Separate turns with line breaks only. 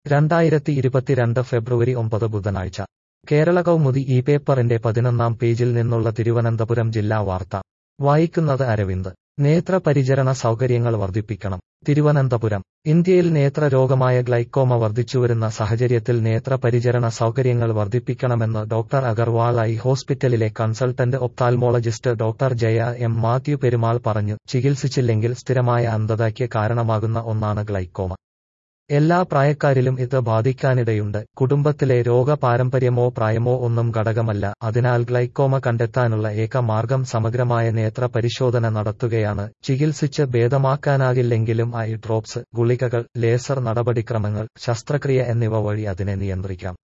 രണ്ടായിരത്തി ഇരുപത്തിരണ്ട് ഫെബ്രുവരി ഒമ്പത് ബുധനാഴ്ച കേരള കൗമുദി ഈ പേപ്പറിന്റെ പതിനൊന്നാം പേജിൽ നിന്നുള്ള തിരുവനന്തപുരം ജില്ലാ വാർത്ത വായിക്കുന്നത് അരവിന്ദ് നേത്ര പരിചരണ സൗകര്യങ്ങൾ വർദ്ധിപ്പിക്കണം തിരുവനന്തപുരം ഇന്ത്യയിൽ നേത്രരോഗമായ ഗ്ലൈക്കോമ വർദ്ധിച്ചുവരുന്ന സാഹചര്യത്തിൽ നേത്ര പരിചരണ സൗകര്യങ്ങൾ വർദ്ധിപ്പിക്കണമെന്ന് ഡോക്ടർ അഗർവാൾ ഐ ഹോസ്പിറ്റലിലെ consultant ophthalmologist doctor Jaya M Mathew Perumal പറഞ്ഞു ചികിത്സിച്ചില്ലെങ്കിൽ സ്ഥിരമായ അന്ധതയ്ക്ക് കാരണമാകുന്ന ഒന്നാണ് ഗ്ലൈക്കോമ എല്ലാ പ്രായക്കാരിലും ഇത് ബാധിക്കാനിടയുണ്ട് കുടുംബത്തിലെ രോഗപാരമ്പര്യമോ പ്രായമോ ഒന്നും ഘടകമല്ല അതിനാൽ ഗ്ലൈക്കോമ കണ്ടെത്താനുള്ള ഏക മാർഗം സമഗ്രമായ നേത്ര പരിശോധന നടത്തുകയാണ് ചികിത്സിച്ച് ഭേദമാക്കാനാകില്ലെങ്കിലും ഐ ഡ്രോപ്സ് ഗുളികകൾ ലേസർ നടപടിക്രമങ്ങൾ ശസ്ത്രക്രിയ എന്നിവ വഴി അതിനെ നിയന്ത്രിക്കാം